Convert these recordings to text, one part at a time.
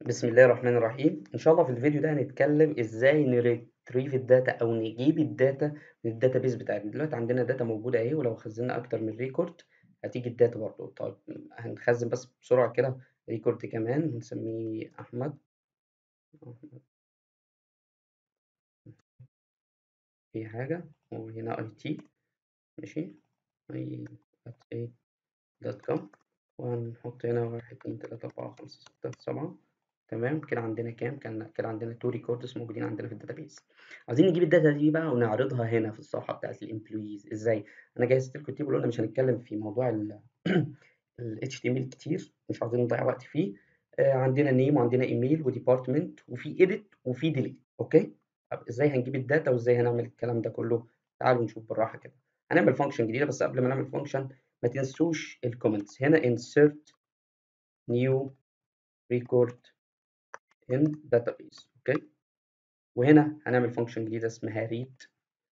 بسم الله الرحمن الرحيم ان شاء الله في الفيديو ده هنتكلم ازاي نريتريف الداتا او نجيب الداتا من الداتابيس بتاعتنا دلوقتي عندنا داتا موجوده اهي ولو خزنا اكتر من ريكورد هتيجي الداتا برضو طيب هنخزن بس بسرعه كده ريكورد كمان هنسميه احمد في حاجه وهنا اي تي ماشي اي اي دوت كوم وهنحط هنا واحد اتنين تلاتة أربعة خمسة ستة سبعة تمام كده عندنا كام كان كده عندنا تو ريكوردز موجودين عندنا في الداتابيس عايزين نجيب الداتا دي بقى ونعرضها هنا في الصفحه بتاعت الامبلويز ازاي انا جهزت لكم التيبل قلنا مش هنتكلم في موضوع ال ال HTML كتير مش عايزين نضيع وقت فيه آه عندنا نيم وعندنا ايميل وديبارتمنت وفي اديت وفي ديليت اوكي طب ازاي هنجيب الداتا وازاي هنعمل الكلام ده كله تعالوا نشوف بالراحه كده هنعمل فانكشن جديده بس قبل ما نعمل فانكشن ما تنسوش الكومنتس هنا insert new record in database اوكي وهنا هنعمل فانكشن جديده اسمها read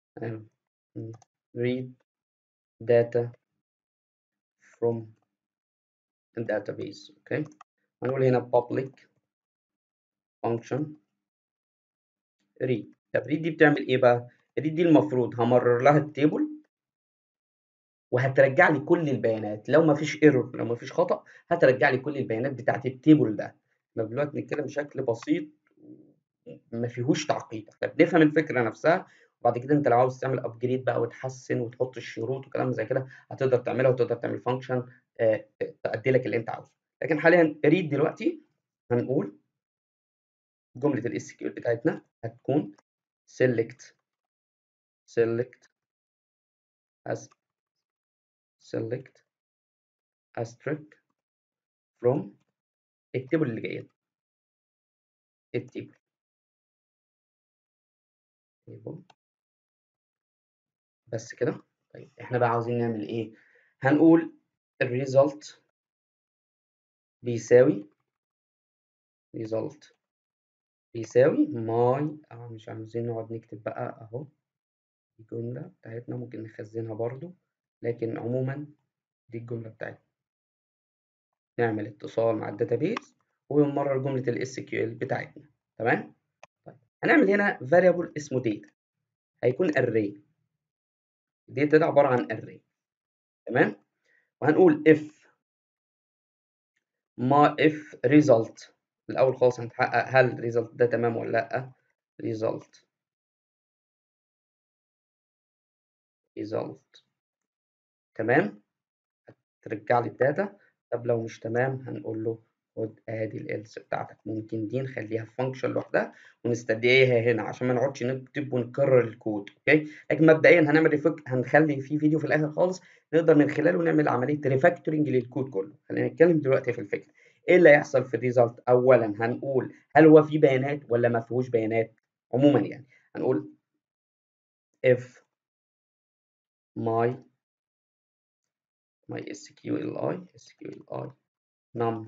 read data from database اوكي هنقول هنا public function read طب read دي بتعمل ايه بقى read دي المفروض همرر لها التيبل وهترجع لي كل البيانات لو ما فيش ايرور لو ما فيش خطا هترجع لي كل البيانات بتاعت التيبل ده احنا دلوقتي بنتكلم بشكل بسيط ما فيهوش تعقيد احنا بنفهم الفكره نفسها وبعد كده انت لو عاوز تعمل ابجريد بقى وتحسن وتحط الشروط وكلام زي كده هتقدر تعملها وتقدر تعمل فانكشن آه تأدي لك اللي انت عاوزه لكن حاليا ريد دلوقتي هنقول جمله الاس كيو بتاعتنا هتكون select select as select asterisk from التيبل اللي جاي التيبل تيبل بس كده طيب احنا بقى عاوزين نعمل ايه هنقول الريزلت بيساوي result بيساوي ماي اه مش عاوزين نقعد نكتب بقى اهو الجملة بتاعتنا ممكن نخزنها برضو لكن عموما دي الجملة بتاعتنا نعمل اتصال مع الداتابيز ونمرر جملة ال SQL بتاعتنا تمام طيب هنعمل هنا variable اسمه data هيكون array data ده عبارة عن array تمام وهنقول if ما if result الأول خالص هنتحقق هل result ده تمام ولا لأ result result تمام هترجع لي الداتا طب لو مش تمام هنقول له خد ادي الالس بتاعتك ممكن دي نخليها في فانكشن لوحدها ونستدعيها هنا عشان ما نقعدش نكتب ونكرر الكود اوكي لكن مبدئيا هنعمل ريفك هنخلي في فيديو في الاخر خالص نقدر من خلاله نعمل عمليه ريفاكتورنج للكود كله خلينا نتكلم دلوقتي في الفكره ايه اللي هيحصل في الريزلت اولا هنقول هل هو في بيانات ولا ما فيهوش بيانات عموما يعني هنقول if my my SQLi SQLi num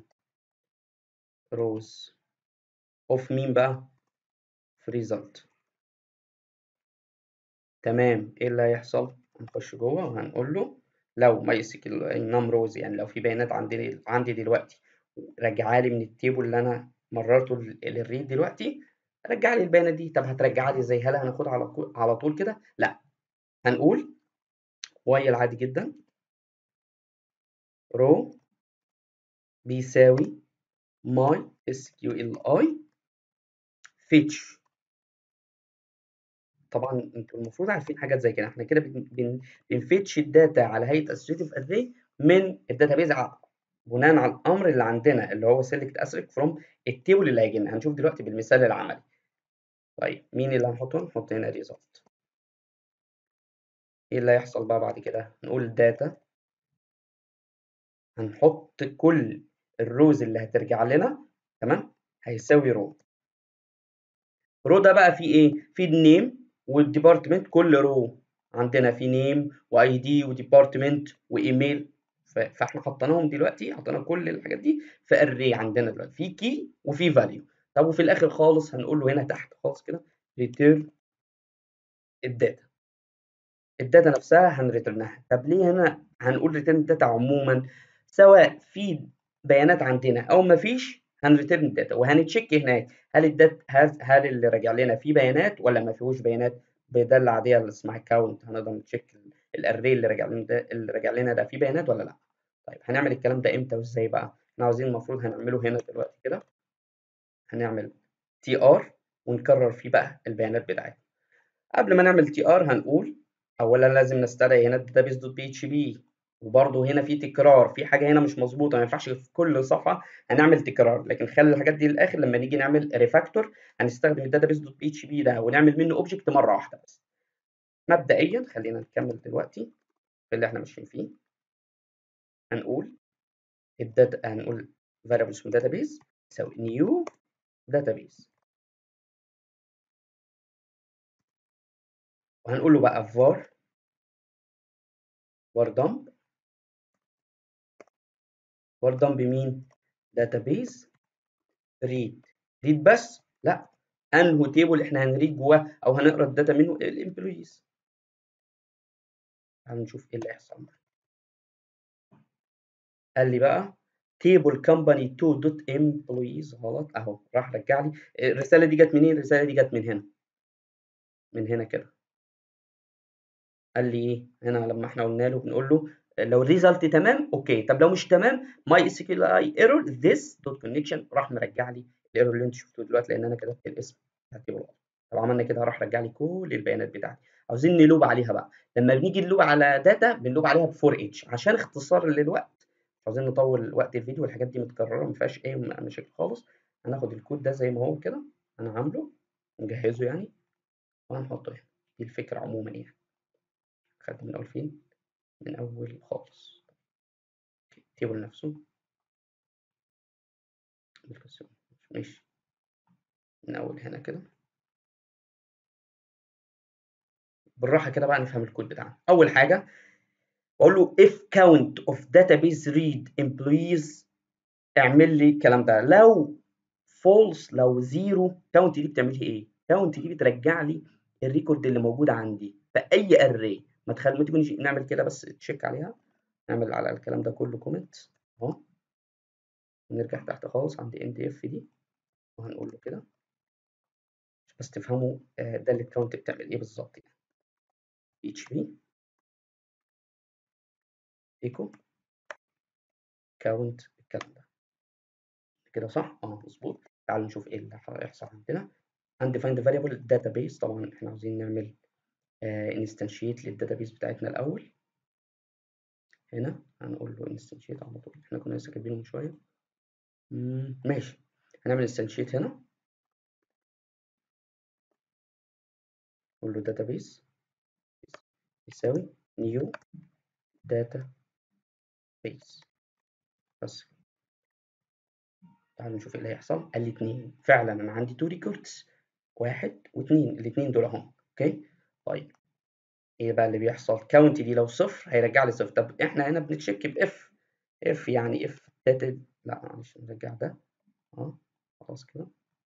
rows of مين بقى في result تمام ايه اللي هيحصل هنخش جوه وهنقول له لو my SQL num rows يعني لو في بيانات عندي عندي دلوقتي رجعها لي من التيبل اللي انا مررته للريد دلوقتي رجع لي البيانات دي طب هترجعها لي ازاي هل هناخدها على على طول كده لا هنقول واي العادي جدا رو بيساوي my SQLi fetch طبعا انتوا المفروض عارفين حاجات زي كده احنا كده بن بنفتش الداتا على هيئه associative array من الداتابيز بناء على الامر اللي عندنا اللي هو select asterisk from التيبل اللي هيجي لنا هنشوف دلوقتي بالمثال العملي طيب مين اللي هنحطه نحط هنا result ايه اللي هيحصل بقى بعد كده نقول داتا هنحط كل الروز اللي هترجع لنا تمام هيساوي رو رو ده بقى فيه ايه فيه النيم والديبارتمنت كل رو عندنا فيه نيم واي دي وديبارتمنت وايميل فاحنا حطيناهم دلوقتي حطينا كل الحاجات دي في اري عندنا دلوقتي في كي وفي فاليو طب وفي الاخر خالص هنقول له هنا تحت خالص كده ريتيرن الداتا الداتا نفسها هنريترنها طب ليه هنا هنقول ريتيرن الداتا عموما سواء في بيانات عندنا او ما فيش هنريتيرن الداتا وهنتشيك هناك هل الداتا هل, هل اللي راجع لنا فيه بيانات ولا ما فيهوش بيانات بداله عاديه اللي اسمها كاونت هنقدر نتشيك الاري اللي راجع لنا ده اللي راجع لنا ده فيه بيانات ولا لا طيب هنعمل الكلام ده امتى وازاي بقى احنا عاوزين المفروض هنعمله هنا دلوقتي كده هنعمل تي ار ونكرر فيه بقى البيانات بتاعتنا قبل ما نعمل تي ار هنقول اولا لازم نستدعي هنا الداتابيس دوت بي اتش بي وبرضه هنا في تكرار في حاجه هنا مش مظبوطه ما ينفعش في كل صفحه هنعمل تكرار لكن خلي الحاجات دي للاخر لما نيجي نعمل ريفاكتور هنستخدم الداتابيس دوت بي اتش بي ده ونعمل منه اوبجكت مره واحده بس مبدئيا خلينا نكمل دلوقتي في اللي احنا ماشيين فيه هنقول الداتا هنقول variable اسمه database يساوي new database وهنقول له بقى var var dump var dump مين database read read بس لا انهو تيبل احنا هنريد جواه او هنقرا الداتا منه الامبلويز تعالوا نشوف ايه اللي هيحصل قال لي بقى table company 2 دوت employees غلط اهو راح رجع لي الرساله دي جت منين الرساله دي جت من هنا من هنا كده قال لي ايه هنا لما احنا قلنا له بنقول له لو الريزلت تمام اوكي طب لو مش تمام ماي اس كيو اي ايرور ذس دوت كونكشن راح مرجع لي الايرور اللي انتوا شفتوه دلوقتي لان انا كتبت الاسم بتاعتي طب عملنا كده راح رجع لي كل البيانات بتاعتي عاوزين نلوب عليها بقى لما بنيجي نلوب على داتا بنلوب عليها ب 4 اتش عشان اختصار للوقت مش عاوزين نطول وقت الفيديو والحاجات دي متكرره ما فيهاش اي مشاكل خالص هناخد الكود ده زي ما هو كده انا عامله مجهزه يعني وهنحطه هنا دي الفكره عموما يعني خدت من اول فين من اول خالص التيبل نفسه ماشي من اول هنا كده بالراحه كده بقى نفهم الكود بتاعنا اول حاجه بقول له if count of database read employees اعمل لي الكلام ده لو false لو زيرو count دي بتعمل لي ايه count دي بترجع لي الريكورد اللي موجود عندي في اي array ما تخلي ما تيجي نعمل كده بس تشيك عليها نعمل على الكلام ده كله كومنت اهو نرجع تحت خالص عند end if دي وهنقول له كده بس تفهموا ده اللي الكاونت بتعمل ايه بالظبط يعني php ايكو كاونت الكلام ده كده صح اه مظبوط تعالوا نشوف ايه اللي هيحصل عندنا undefined variable database طبعا احنا عاوزين نعمل انستنشيت للداتابيس بتاعتنا الاول هنا هنقول له انستنشيت على طول احنا كنا لسه كاتبينه من شويه ماشي هنعمل انستنشيت هنا نقول له داتابيس يساوي نيو داتا بيس بس تعالوا نشوف ايه اللي هيحصل قال لي اتنين فعلا انا عندي تو ريكوردز واحد واتنين الاتنين دول اهم اوكي طيب ايه بقى اللي بيحصل كاونت دي لو صفر هيرجع لي صفر طب احنا هنا بنتشيك باف اف يعني اف داتا لا معلش نرجع ده اه خلاص كده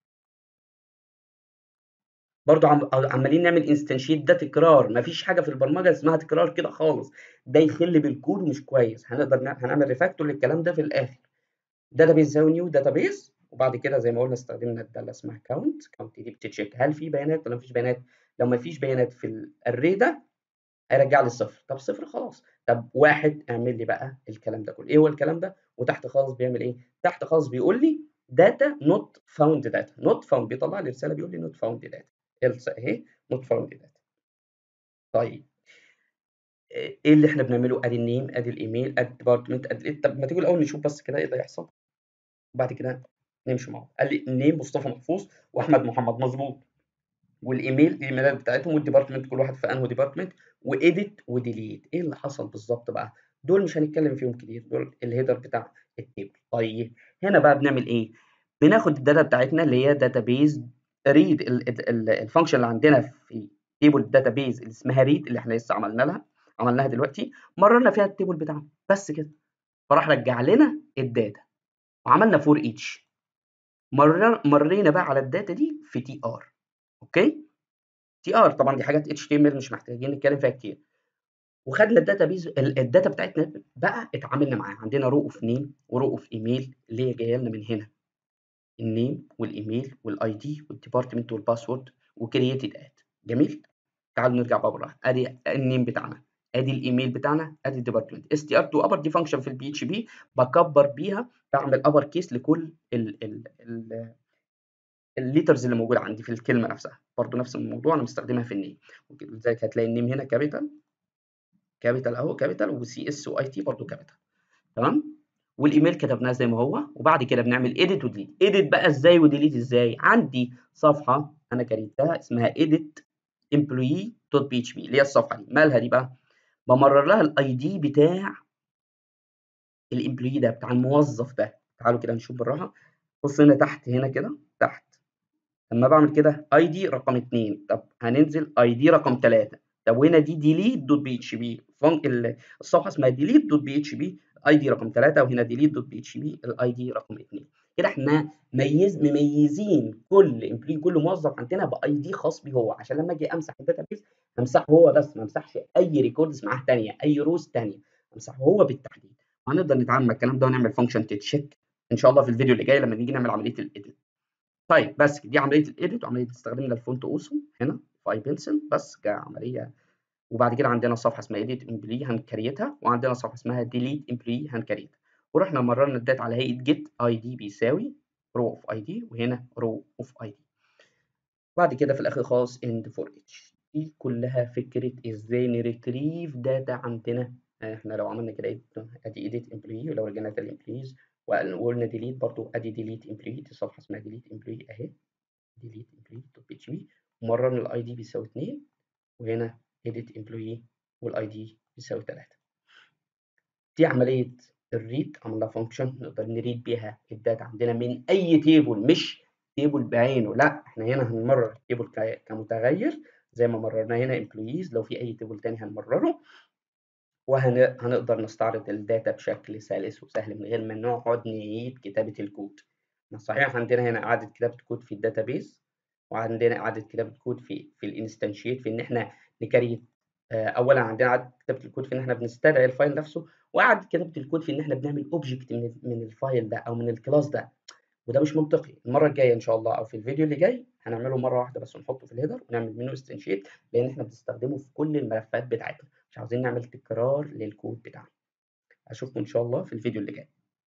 برضو عم... عمالين نعمل انستنشيت ده تكرار مفيش حاجه في البرمجه اسمها تكرار كده خالص ده يخل بالكود ومش كويس هنقدر ن... هنعمل ريفاكتور للكلام ده في الاخر داتابيز يساوي نيو داتابيز وبعد كده زي ما قلنا استخدمنا الداله اسمها كاونت كاونت دي بتتشيك هل في بيانات ولا مفيش بيانات لو مفيش بيانات في الاري ده هيرجع لي الصفر طب صفر خلاص طب واحد اعمل لي بقى الكلام ده كله ايه هو الكلام ده وتحت خالص بيعمل ايه تحت خالص بيقول لي داتا نوت فاوند داتا نوت فاوند بيطلع لي رساله بيقول لي نوت فاوند داتا else اهي نوت فاوند داتا طيب ايه اللي احنا بنعمله ادي النيم ادي الايميل ادي الديبارتمنت ادي طب ما تيجوا الاول نشوف بس كده ايه اللي هيحصل وبعد كده نمشي معاهم قال لي النيم مصطفى محفوظ واحمد محمد مظبوط والايميل الايميلات بتاعتهم والديبارتمنت كل واحد في انه ديبارتمنت وايديت وديليت ايه اللي حصل بالظبط بقى دول مش هنتكلم فيهم كتير دول الهيدر بتاع التيبل طيب هنا بقى بنعمل ايه بناخد الداتا بتاعتنا اللي هي داتابيز ريد الفانكشن اللي عندنا في تيبل الداتابيز اللي اسمها ريد اللي احنا لسه عملنا لها عملناها دلوقتي مررنا فيها التيبل بتاعنا بس كده فراح رجع لنا الداتا وعملنا فور ايتش مرر مرينا بقى على الداتا دي في تي ار اوكي تي ار طبعا دي حاجات اتش تي ام ال مش محتاجين نتكلم فيها كتير وخدنا الداتا بيز الداتا بتاعتنا بقى اتعاملنا معاها عندنا رو اوف نيم ورو اوف ايميل اللي هي جايه لنا من هنا النيم والايميل والاي دي والديبارتمنت والباسورد وكرييتد اد جميل تعالوا نرجع بقى بالراحه ادي النيم بتاعنا ادي الايميل بتاعنا ادي الديبارتمنت اس تي ار تو ابر دي فانكشن في البي اتش بي بكبر بيها بعمل ابر كيس لكل ال ال ال الليترز اللي موجوده عندي في الكلمه نفسها برضو نفس الموضوع انا مستخدمها في النيم لذلك هتلاقي النيم هنا كابيتال كابيتال اهو كابيتال وسي اس واي تي برضو كابيتال تمام والايميل كتبناه زي ما هو وبعد كده بنعمل اديت وديليت اديت بقى ازاي وديليت ازاي عندي صفحه انا كريتها اسمها edit employee.php اللي هي الصفحه دي مالها دي بقى بمرر لها الاي دي بتاع الامبلوي ده بتاع الموظف ده تعالوا كده نشوف بالراحه بص هنا تحت هنا كده تحت لما بعمل كده اي دي رقم 2 طب هننزل اي دي رقم 3 طب وهنا دي ديليت دوت بي اتش بي الصفحه اسمها ديليت دوت بي اتش بي اي دي رقم 3 وهنا ديليت دوت بي اتش بي الاي دي رقم 2 كده احنا ميز مميزين كل امبلوي كل موظف عندنا باي دي خاص بيه هو عشان لما اجي امسح الداتابيس امسحه هو بس ما امسحش اي ريكوردز معاه ثانيه اي روز ثانيه امسحه هو بالتحديد وهنقدر نتعامل مع الكلام ده ونعمل فانكشن تتشيك ان شاء الله في الفيديو اللي جاي لما نيجي نعمل عمليه الايديت طيب بس دي عمليه الايديت وعمليه استخدمنا الفونت اوسو هنا في اي بنسل بس كعمليه وبعد كده عندنا صفحه اسمها edit امبلي هنكريتها وعندنا صفحه اسمها delete امبلي هنكريتها ورحنا مررنا الداتا على هيئه get id بيساوي row of id وهنا row of id بعد كده في الاخر خالص end for each دي كلها فكره ازاي نريتريف داتا عندنا احنا لو عملنا كده ادي edit employee ولو رجعنا للامبلويز وقلنا delete برضو ادي delete employee دي صفحه اسمها delete employee اهي delete employee.php ومررنا الاي دي بيساوي 2 وهنا edit employee والاي دي بيساوي 3 دي عمليه الريد عملنا فانكشن نقدر نريد بيها الداتا عندنا من اي تيبل مش تيبل بعينه لا احنا هنا هنمرر التيبل كمتغير زي ما مررنا هنا employees لو في اي تيبل تاني هنمرره وهنقدر نستعرض الداتا بشكل سلس وسهل من غير ما نقعد نعيد كتابة الكود صحيح عندنا هنا إعادة كتابة كود في الداتابيز وعندنا إعادة كتابة كود في في الانستنشيت في إن إحنا نكريت أولا عندنا إعادة كتابة الكود في إن إحنا بنستدعي الفايل نفسه وإعادة كتابة الكود في إن إحنا بنعمل أوبجكت من من الفايل ده أو من الكلاس ده وده مش منطقي المرة الجاية إن شاء الله أو في الفيديو اللي جاي هنعمله مرة واحدة بس ونحطه في الهيدر ونعمل منه استنشيت لأن إحنا بنستخدمه في كل الملفات بتاعتنا مش عاوزين نعمل تكرار للكود بتاعنا اشوفكم ان شاء الله في الفيديو اللي جاي